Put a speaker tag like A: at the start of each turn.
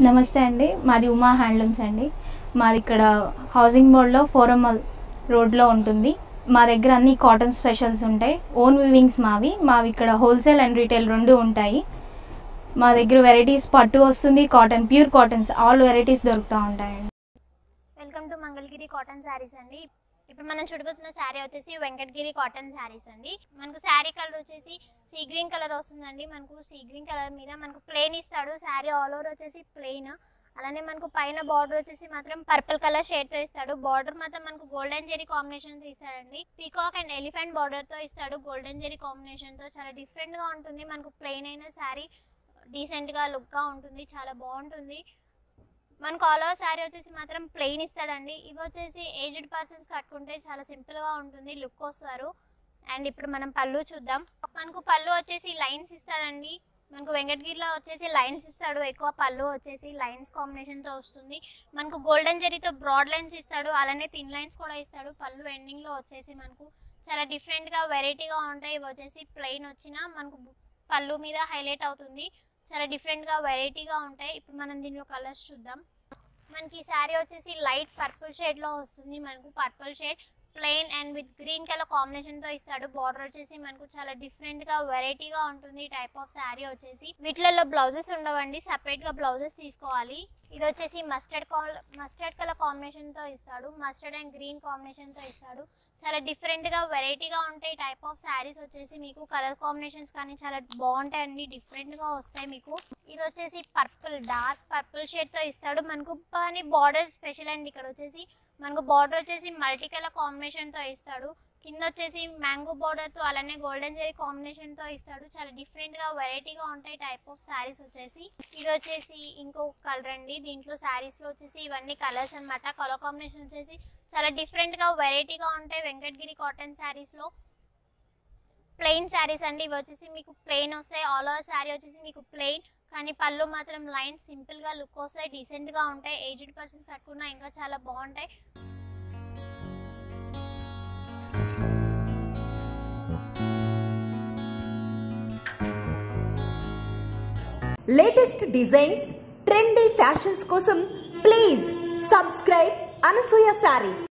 A: నమస్తే అండి మాది ఉమా హ్యాండ్లూమ్స్ అండి మాది ఇక్కడ హౌసింగ్ బోర్డ్లో ఫోరమ్ రోడ్లో ఉంటుంది మా దగ్గర అన్ని కాటన్ స్పెషల్స్ ఉంటాయి ఓన్ వివింగ్స్ మావి మావి ఇక్కడ హోల్సేల్ అండ్ రీటైల్ రెండు ఉంటాయి మా దగ్గర వెరైటీస్ పట్టు వస్తుంది cotton pure cottons all varieties దొరుకుతూ ఉంటాయండి
B: welcome to Mangalagiri cotton saris అండి ఇప్పుడు మనం చూడబోతున్న శారీ వచ్చేసి వెంకటగిరి కాటన్ శారీస్ అండి మనకు శారీ కలర్ వచ్చేసి సీ గ్రీన్ కలర్ వస్తుందండి మనకు సీ గ్రీన్ కలర్ మీద మనకు ప్లెయిన్ ఇస్తాడు శారీ ఆల్ ఓవర్ వచ్చేసి ప్లెయిన్ అలానే మనకు పైన బార్డర్ వచ్చేసి మాత్రం పర్పుల్ కలర్ షేడ్ తో ఇస్తాడు బార్డర్ మాత్రం మనకు గోల్డెన్ జెరీ కాంబినేషన్ తో ఇస్తాడండి పీకాక్ అండ్ ఎలిఫెంట్ బార్డర్ తో ఇస్తాడు గోల్డెన్ జెరీ కాంబినేషన్ తో చాలా డిఫరెంట్ గా ఉంటుంది మనకు ప్లెయిన్ అయిన శారీ డీసెంట్ గా లుక్ గా ఉంటుంది చాలా బాగుంటుంది మనకు ఆల్ ఓవర్ శారీ వచ్చేసి మాత్రం ప్లెయిన్ ఇస్తాడండి ఇవి వచ్చేసి ఏజ్డ్ పర్సన్స్ కట్టుకుంటే చాలా సింపుల్ గా ఉంటుంది లుక్ వస్తారు అండ్ ఇప్పుడు మనం పళ్ళు చూద్దాం మనకు పళ్ళు వచ్చేసి లైన్స్ ఇస్తాడండి మనకు వెంకటగిరిలో వచ్చేసి లైన్స్ ఇస్తాడు ఎక్కువ పళ్ళు వచ్చేసి లైన్స్ కాంబినేషన్ తో వస్తుంది మనకు గోల్డెన్ జరీతో బ్రాడ్ లైన్స్ ఇస్తాడు అలానే థిన్ లైన్స్ కూడా ఇస్తాడు పళ్ళు ఎండింగ్ లో వచ్చేసి మనకు చాలా డిఫరెంట్ గా వెరైటీగా ఉంటాయి ఇవి వచ్చేసి ప్లెయిన్ వచ్చినా మనకు పళ్ళు మీద హైలైట్ అవుతుంది చాలా డిఫరెంట్ గా వెరైటీగా ఉంటాయి ఇప్పుడు మనం దీనిలో కలర్స్ చూద్దాం మనకి ఈ శారీ వచ్చేసి లైట్ పర్పుల్ షేడ్ లో వస్తుంది మనకు purple shade plain and with green colour combination తో ఇస్తాడు బార్డర్ వచ్చేసి మనకు చాలా డిఫరెంట్ గా వెరైటీగా ఉంటుంది టైప్ ఆఫ్ శారీ వచ్చేసి వీటిలలో బ్లౌజెస్ ఉండవండి సపరేట్ గా బ్లౌజెస్ తీసుకోవాలి ఇది వచ్చేసి మస్టర్డ్ మస్టర్డ్ కలర్ కాంబినేషన్ తో ఇస్తాడు మస్టర్డ్ అండ్ గ్రీన్ కాంబినేషన్ తో ఇస్తాడు చాలా డిఫరెంట్ గా వెరైటీగా ఉంటాయి టైప్ ఆఫ్ శారీస్ వచ్చేసి మీకు కలర్ కాంబినేషన్స్ కానీ చాలా బాగుంటాయి అండి డిఫరెంట్ గా వస్తాయి మీకు ఇది వచ్చేసి పర్పుల్ డార్క్ పర్పుల్ షేడ్ తో ఇస్తాడు మనకు కానీ బార్డర్ స్పెషల్ అండి ఇక్కడ వచ్చేసి మనకు బార్డర్ వచ్చేసి మల్టీ కలర్ కాంబినేషన్ తో ఇస్తాడు కింద వచ్చేసి మ్యాంగో బార్డర్ తో అలానే గోల్డెన్ జరీ కాంబినేషన్ తో ఇస్తాడు చాలా డిఫరెంట్ గా వెరైటీగా ఉంటాయి టైప్ ఆఫ్ శారీస్ వచ్చేసి ఇది వచ్చేసి ఇంకో కలర్ అండి దీంట్లో శారీస్ లో వచ్చేసి ఇవన్నీ కలర్స్ అన్నమాట కలర్ కాంబినేషన్ వచ్చేసి చాలా డిఫరెంట్ గా వెరైటీగా ఉంటాయి వెంకటగిరి కాటన్ శారీస్ లో ప్లెయిన్ శారీస్ అండి ఇవి వచ్చేసి మీకు ప్లెయిన్ వస్తాయి ఆల్ ఓవర్ శారీ వచ్చేసి మీకు ప్లెయిన్ కానీ పళ్ళు మాత్రం లైన్ సింపుల్ గా లుక్ వస్తాయి డీసెంట్ గా ఉంటాయి ఏజ్డ్ పర్సన్స్ కట్టుకున్నా ఇంకా చాలా బాగుంటాయి
C: లేటెస్ట్ డిజైన్స్ ట్రెండీ ఫ్యాషన్స్ కోసం ప్లీజ్ సబ్స్క్రైబ్ అనసూయ శారీస్